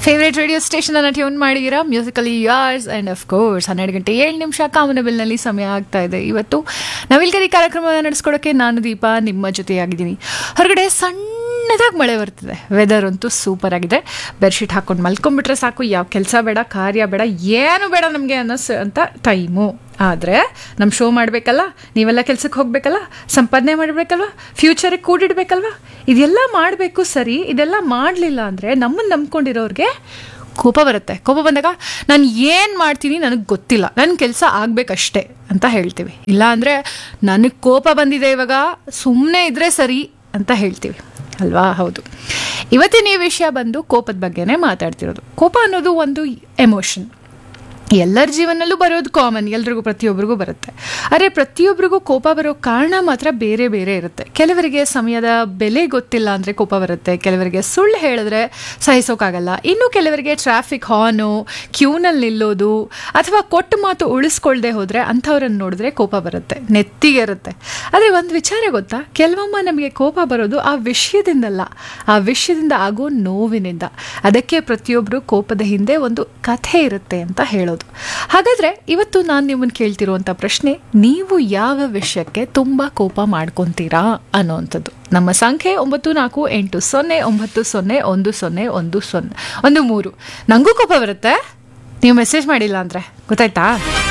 favourite radio station ಅನ್ನ tune ಮಾಡಿದ್ದೀರಾ musically yours and of course ಹನ್ನೆರಡು ಗಂಟೆ ಏಳು ನಿಮಿಷ ಕಾಮನಬಿಲ್ನಲ್ಲಿ ಸಮಯ ಆಗ್ತಾ ಇದೆ ಇವತ್ತು ನವಿಲ್ಗರಿ ಕಾರ್ಯಕ್ರಮವನ್ನು ನಡೆಸ್ಕೊಡೋಕ್ಕೆ ನಾನು ದೀಪ ನಿಮ್ಮ ಜೊತೆಯಾಗಿದ್ದೀನಿ ಹೊರಗಡೆ ಸಣ್ಣದಾಗಿ ಮಳೆ ಬರ್ತಿದೆ ವೆದರ್ ಅಂತೂ ಸೂಪರ್ ಆಗಿದೆ ಬೆಡ್ಶೀಟ್ ಹಾಕೊಂಡು ಮಲ್ಕೊಂಡ್ಬಿಟ್ರೆ ಸಾಕು ಯಾವ ಕೆಲಸ ಬೇಡ ಕಾರ್ಯ ಬೇಡ ಏನು ಬೇಡ ನಮಗೆ ಅನ್ನಿಸ್ ಅಂತ ಟೈಮು ಆದರೆ ನಮ್ಮ ಶೋ ಮಾಡಬೇಕಲ್ಲ ನೀವೆಲ್ಲ ಕೆಲಸಕ್ಕೆ ಹೋಗಬೇಕಲ್ಲ ಸಂಪಾದನೆ ಮಾಡಬೇಕಲ್ವ ಫ್ಯೂಚರಿಗೆ ಕೂಡಿಡ್ಬೇಕಲ್ವ ಇದೆಲ್ಲ ಮಾಡಬೇಕು ಸರಿ ಇದೆಲ್ಲ ಮಾಡಲಿಲ್ಲ ಅಂದರೆ ನಮ್ಮನ್ನು ನಂಬ್ಕೊಂಡಿರೋರಿಗೆ ಕೋಪ ಬರುತ್ತೆ ಕೋಪ ಬಂದಾಗ ನಾನು ಏನು ಮಾಡ್ತೀನಿ ನನಗೆ ಗೊತ್ತಿಲ್ಲ ನನ್ನ ಕೆಲಸ ಆಗಬೇಕಷ್ಟೇ ಅಂತ ಹೇಳ್ತೀವಿ ಇಲ್ಲ ಅಂದರೆ ನನಗೆ ಕೋಪ ಬಂದಿದೆ ಇವಾಗ ಸುಮ್ಮನೆ ಇದ್ದರೆ ಸರಿ ಅಂತ ಹೇಳ್ತೀವಿ ಅಲ್ವಾ ಹೌದು ಇವತ್ತಿನ ಈ ವಿಷಯ ಬಂದು ಕೋಪದ ಬಗ್ಗೆನೇ ಮಾತಾಡ್ತಿರೋದು ಕೋಪ ಅನ್ನೋದು ಒಂದು ಎಮೋಷನ್ ಎಲ್ಲರ ಜೀವನಲ್ಲೂ ಬರೋದು ಕಾಮನ್ ಎಲ್ರಿಗೂ ಪ್ರತಿಯೊಬ್ಬರಿಗೂ ಬರುತ್ತೆ ಆದರೆ ಪ್ರತಿಯೊಬ್ಬರಿಗೂ ಕೋಪ ಬರೋ ಕಾರಣ ಮಾತ್ರ ಬೇರೆ ಬೇರೆ ಇರುತ್ತೆ ಕೆಲವರಿಗೆ ಸಮಯದ ಬೆಲೆ ಗೊತ್ತಿಲ್ಲ ಅಂದರೆ ಕೋಪ ಬರುತ್ತೆ ಕೆಲವರಿಗೆ ಸುಳ್ಳು ಹೇಳಿದ್ರೆ ಸಹಿಸೋಕ್ಕಾಗಲ್ಲ ಇನ್ನು ಕೆಲವರಿಗೆ ಟ್ರಾಫಿಕ್ ಹಾರ್ನು ಕ್ಯೂನಲ್ಲಿ ನಿಲ್ಲೋದು ಅಥವಾ ಕೊಟ್ಟು ಮಾತು ಉಳಿಸ್ಕೊಳ್ದೆ ಹೋದರೆ ಅಂಥವ್ರನ್ನ ನೋಡಿದ್ರೆ ಕೋಪ ಬರುತ್ತೆ ನೆತ್ತಿಗೆ ಇರುತ್ತೆ ಆದರೆ ಒಂದು ವಿಚಾರ ಗೊತ್ತಾ ಕೆಲವೊಮ್ಮೆ ನಮಗೆ ಕೋಪ ಬರೋದು ಆ ವಿಷಯದಿಂದಲ್ಲ ಆ ವಿಷಯದಿಂದ ಆಗೋ ನೋವಿನಿಂದ ಅದಕ್ಕೆ ಪ್ರತಿಯೊಬ್ಬರು ಕೋಪದ ಹಿಂದೆ ಒಂದು ಕಥೆ ಇರುತ್ತೆ ಅಂತ ಹೇಳೋದು ಹಾಗಾದರೆ ಇವತ್ತು ನಾನು ನಿಮ್ಮನ್ನು ಕೇಳ್ತಿರುವಂಥ ಪ್ರಶ್ನೆ ನೀವು ಯಾವ ವಿಷಯಕ್ಕೆ ತುಂಬ ಕೋಪ ಮಾಡ್ಕೊತೀರಾ ಅನ್ನೋವಂಥದ್ದು ನಮ್ಮ ಸಂಖ್ಯೆ ಒಂಬತ್ತು ನಾಲ್ಕು ಎಂಟು ಸೊನ್ನೆ ಒಂಬತ್ತು ಸೊನ್ನೆ ಒಂದು ಸೊನ್ನೆ ಒಂದು ಸೊನ್ನೆ ಒಂದು ಮೂರು ನನಗೂ ಕೋಪ ಬರುತ್ತೆ ನೀವು ಮೆಸೇಜ್ ಮಾಡಿಲ್ಲ ಅಂದರೆ ಗೊತ್ತಾಯ್ತಾ